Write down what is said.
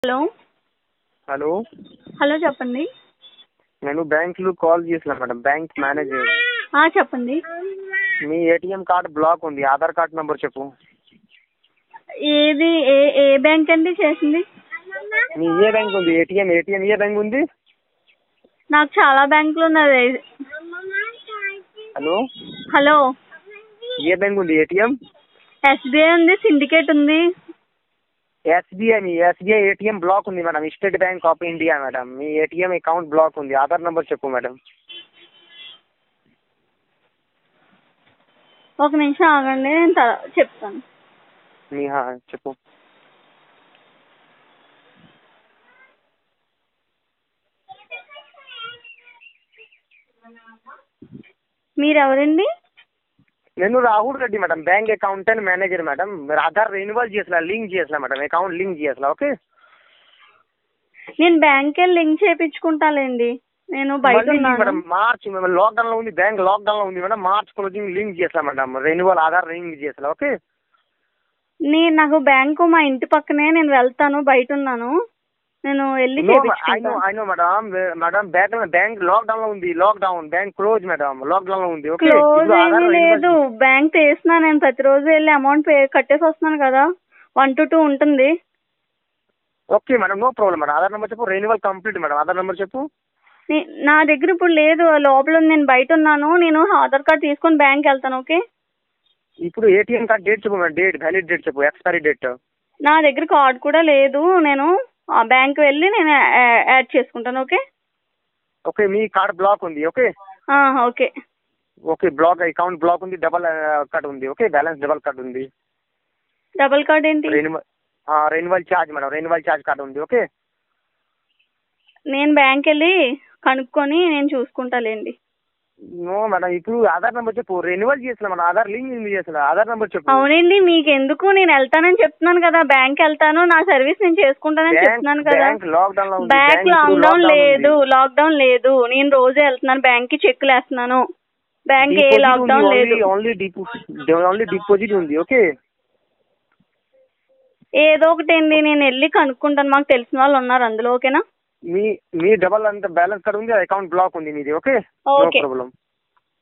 Hello hello hello చెప్పండి నేను బ్యాంకులో కాల్ చేసిన మేడం బ్యాంక్ మేనేజర్ ఆ, చెప్పండి మీ ఏటీఎం కార్డ్ బ్లాక్ ఉంది ఆధార్ కార్డ్ నెంబర్ చెప్పు ఏది ఏ ఏ బ్యాంక్ అండి చేసింది మీ ఏ బ్యాంక్ ఉంది ఏటీఎం ఏటీఎం ఏ బ్యాంక్ ఉంది నాకు చాలా బ్యాంకులు ఉన్నది హలో హలో ఏ బ్యాంక్ ఉంది ఏటీఎం ఎస్బీఐ ఉంది సిండికేట్ ఉంది ఎస్బీఐ మీ ఎస్బీఐ ఏటీఎం బ్లాక్ ఉంది madam state bank of India madam మీ ఏటీఎం అకౌంట్ బ్లాక్ ఉంది ఆధార్ నెంబర్ చెప్పు మేడం ఒక నిమిషం ఆగండి నేను తర్వా- చెప్తాను మీ హా, చెప్పు మీరెవరండి నేను Rahul Reddy madam bank accountant manager madam మీరు ఆధార్ రెన్యువల్ చేసిన లింక్ చేసిన మేడం అకౌంట్ లింక్ చేసిన ఓకే నేను బ్యాంక్ వెళ్ళి లింక్ చేయించుకుంటాలేండి నేను బయట మళ్ళీ ఉన్నాను మేడం మార్చ్ మేము లాక్డౌన్ లో ఉంది బ్యాంక్ లాక్డౌన్ లో ఉంది మేడం మార్చ్ క్లోజింగ్ లింక్ చేస్తా మేడం రెన్యువల్ ఆధార్ లింక్ చేస్తా ఓకే నేను నాకు బ్యాంకు మా ఇంటి పక్కనే నేను వెళ్తాను బయట ఉన్నాను నేను వెళ్ళి ఐ నో చేయించుకుంటాను I know madam madam bank bank lockdown లో ఉంది lockdown bank close madam lockdown లో ఉంది ఓకే క్లోజ్ ఇప్పుడు ఆధార్ ఏమీ renewal లేదు బ్యాంక్ తీస్తున్నా నేను ప్రతిరోజు వెళ్ళి అమౌంట్ పే కట్టేసి వస్తున్నాను కదా వన్ టు టూ ఉంటుంది okay madam no problem madam Aadhaar number చెప్పు renewal complete madam Aadhaar number చెప్పు నే- నా దగ్గర ఇప్పుడు లేదు లోపల ఉంది, నేను బయట ఉన్నాను నేను ఆధార్ కార్డ్ తీసుకొని బ్యాంక్ వెళ్తాను ఓకే ఇప్పుడు ఏటీఎం కార్డ్ డేట్ చెప్పు మేడం డేట్ వ్యాలిడ్ డేట్ చెప్పు ఎక్స్పైరీ డేట్ నా దగ్గర కార్డ్ కూడా లేదు నేను ఆ బ్యాంక్ వెళ్ళి నేను యా- యాడ్ చేసుకుంటాను ఓకే ఓకే మీ కార్డ్ బ్లాక్ ఉంది ఓకే ఆ, okay okay block account block ఉంది డబల్ కార్డ్ ఉంది ఓకే బ్యాలెన్స్ డబల్ కార్డ్ ఉంది డబల్ కార్డ్ ఏంటి renewal renewal charge madam renewal charge card ఉంది ఓకే నేను బ్యాంక్ వెళ్ళి కనుక్కొని నేను చూసుకుంటాలేండి నో మేడం ఇప్పుడు ఆధార్ నెంబర్ చెప్పు రెన్యువల్ చేసిన మేడం ఆధార్ లింక్ ఎందుకు చేసిన ఆధార్ నెంబర్ చెప్పు అవునండి మీకు ఎందుకు నేను వెళ్తానని చెప్తున్నాను కదా బ్యాంక్ వెళ్తాను నా సర్వీస్ నేను చేసుకుంటానని బ్యాంక్ చెప్తున్నాను కదా బ్యాంక్ లాక్డౌన్ లో ఉంది బ్యాంక్ బ్యాంక్ ఇప్పుడు లాక్డౌన్ lockdown లేదు ఉంది. లాక్డౌన్ లేదు నేను రోజు వెళ్తున్నాను బ్యాంక్ కి చెక్కులు వేస్తున్నాను బ్యాంక్ ఏ Deposit లాక్డౌన్ ఉంది, లేదు ఓన్లీ ఓన్లీ డిపో ఓన్లీ డిపాజిట్ ఉంది ఓకే ఏదో ఒకటి అండి నేను వెళ్ళి కనుక్కుంటాను మాకు తెలిసిన వాళ్ళు ఉన్నారు అందులో ఓకేనా మీ మీ డబల్ అంత బ్యాలెన్స్ కార్డ్ ఉంది అకౌంట్ బ్లాక్ ఉంది మీది ఓకే నో Okay. ప్రాబ్లం